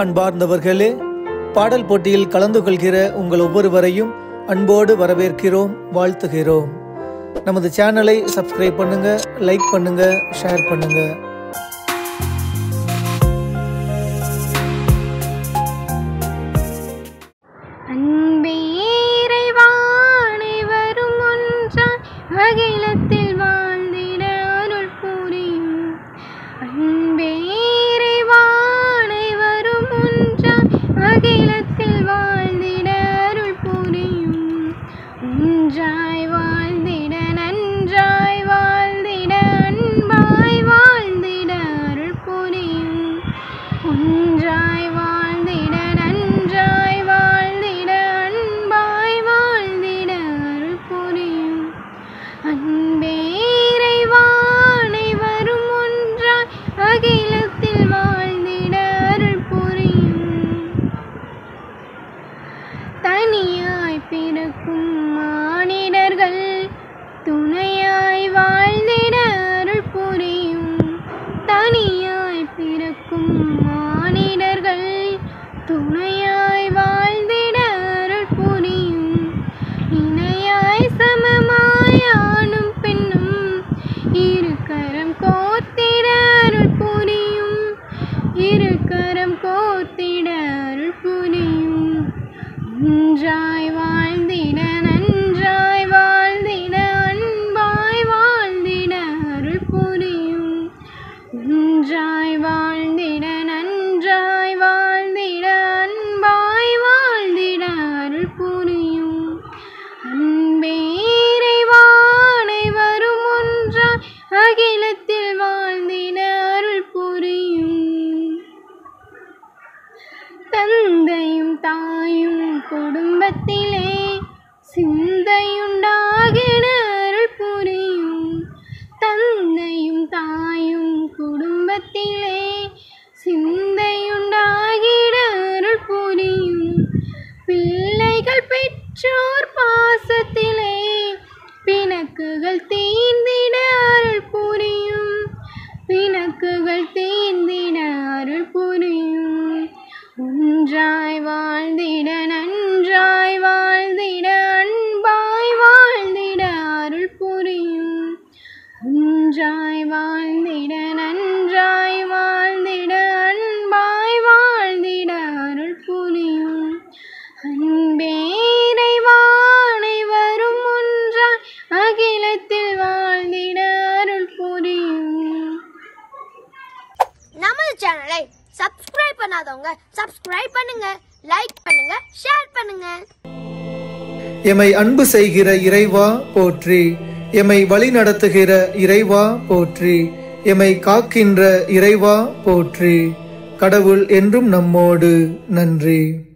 அன்பார்ந்தவர்களே பாடல் போட்டியில் கலந்து கொள்கிற உங்கள் ஒவ்வொருவரையும் அன்போடு வரவேற்கிறோம் வாழ்த்துகிறோம் நமது சேனலை சப்ஸ்கிரைப் பண்ணுங்க லைக் பண்ணுங்க ஷேர் பண்ணுங்க அன்பே இறைவானை வரும் ஒன்றாய் அகிலத்தில் வாழ்ந்திட அருள் புரியும் அன்பே இறைவானை வரும் ஒன்றாய் அகிலத்தில் வாழ்ந்திட அருள் புரியும் ஒன்றாய் வாழ்ந்திட நன்றாய் வாழ்ந்திட அன்பாய் வாழ்ந்திட அருள் புரியும் ஒன்றாய் வாழ்ந்திட நன்றாய் வாழ்ந்திட அன்பாய் வாழ்ந்திட அருள் புரியும் அன்பே இறைவானை வரும் ஒன்றாய் அகிலத்தில் வாழ்ந்திட அருள் புரியும் தனியாய் பிறக்கும் மானிடர்கள் துணையாய் வாழ்ந்திட அருள் புரியும் தனியாய் பிறக்கும் மானிடர்கள் துணையாய் வாழ்ந்திட அருள் புரியும் இணையாய் சமமாய் ஆணும் பெண்ணும் இருக்கரம் கோத்திட அருள் புரியும் இருக்கரம் கோத்திட அருள் புரியும் ஒன்றாய் வாழ்ந்திட நன்றாய் வாழ்ந்திட அன்பாய் வாழ்ந்திட அருள் புரியும் ஒன்றாய் வாழ்ந்திட நன்றாய் வாழ்ந்திட அன்பாய் வாழ்ந்திட அருள் புரியும் அன்பே இறைவானை வரும் ஒன்றாய் அகிலத்தில் வாழ்ந்திட அருள் புரியும் தந்தையும் தாயும் குடும்பத்திலே சிந்தையுண்டாகிட அருள் புரியும் தந்தையும் தாயும் குடும்பத்திலே சிந்தையுண்டாகிட அருள் புரியும் பிள்ளைகள் பெற்றோர் பாசத்திலே பிணக்குகள் தீர்ந்திட அருள் புரியும் பிணக்குகள் தீர்ந்திட அருள் புரியும் ஒன்றாய் வாழ்ந்திட நன்றாய் வாழ்ந்திட அன்பாய் வாழ்ந்திட அருள் புரியும் ஒன்றாய் வாழ்ந்திட நன்றாய் வாழ்ந்திட அன்பாய் வாழ்ந்திட அருள் புரியும் அன்பே இறைவானை வரும் ஒன்றாய் அகிலத்தில் வாழ்ந்திட அருள் புரியும் நமது சேனலை சப்ஸ்கிரைப் பண்ணாதவங்க சப்ஸ்கிரைப் பண்ணுங்க லைக் பண்ணுங்க ஷேர் பண்ணுங்க எமை அன்பு செய்கிற இறைவா போற்றி எமை வழி நடத்துகிற இறைவா போற்றி எமை காக்கின்ற இறைவா போற்றி கடவுள் என்றும் நம்மோடு நன்றி